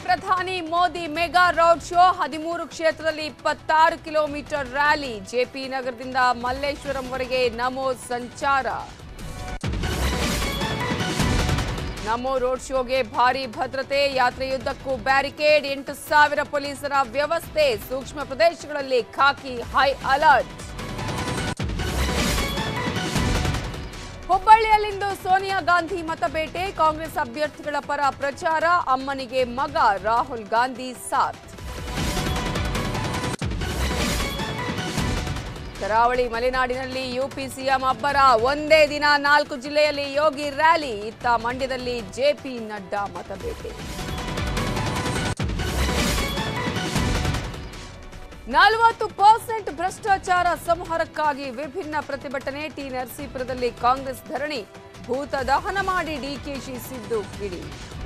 ಪ್ರಧಾನಿ Modi mega road show ಹದಿಮೂರು ಕ್ಷೇತ್ರದಲ್ಲಿ ಇಪ್ಪತ್ತಾರು ಕಿಲೋಮೀಟರ್ ರ್ಯಾಲಿ ಜೆಪಿ ನಗರದಿಂದ ಮಲ್ಲೇಶ್ವರಂವರೆಗೆ ನಮೋ ಸಂಚಾರ ನಮೋ ರೋಡ್ ಶೋಗೆ ಭಾರಿ ಭದ್ರತೆ ಯಾತ್ರೆಯುದ್ದಕ್ಕೂ ಬ್ಯಾರಿಕೇಡ್ ಎಂಟು ಸಾವಿರ ಪೊಲೀಸರ ವ್ಯವಸ್ಥೆ ಸೂಕ್ಷ್ಮ ಪ್ರದೇಶಗಳಲ್ಲಿ ಖಾಕಿ ಹೈ ಅಲರ್ಟ್ ಹುಬ್ಬಳ್ಳಿಯಲ್ಲಿಂದು ಸೋನಿಯಾ ಗಾಂಧಿ ಮತಬೇಟೆ ಕಾಂಗ್ರೆಸ್ ಅಭ್ಯರ್ಥಿಗಳ ಪರ ಪ್ರಚಾರ ಅಮ್ಮನಿಗೆ ಮಗ ರಾಹುಲ್ ಗಾಂಧಿ ಸಾಥ್ ಕರಾವಳಿ ಮಲೆನಾಡಿನಲ್ಲಿ ಯುಪಿ ಸಿಎಂ ಅಬ್ಬರ ಒಂದೇ ದಿನ ನಾಲ್ಕು ಜಿಲ್ಲೆಯಲ್ಲಿ ಯೋಗಿ ರ್ಯಾಲಿ ಇತ್ತ ಮಂಡ್ಯದಲ್ಲಿ ಜೆಪಿ ನಡ್ಡಾ ಮತಬೇಟೆ ನಲವತ್ತು ಪರ್ಸೆಂಟ್ ಭ್ರಷ್ಟಾಚಾರ ಸಂಹಾರಕ್ಕಾಗಿ ವಿಭಿನ್ನ ಪ್ರತಿಭಟನೆ ಟಿ ನರಸೀಪುರದಲ್ಲಿ ಕಾಂಗ್ರೆಸ್ ಧರಣಿ ಭೂತ ದಹನ ಮಾಡಿ ಡಿಕೆಶಿ ಸಿದ್ದು ಕಿಡಿ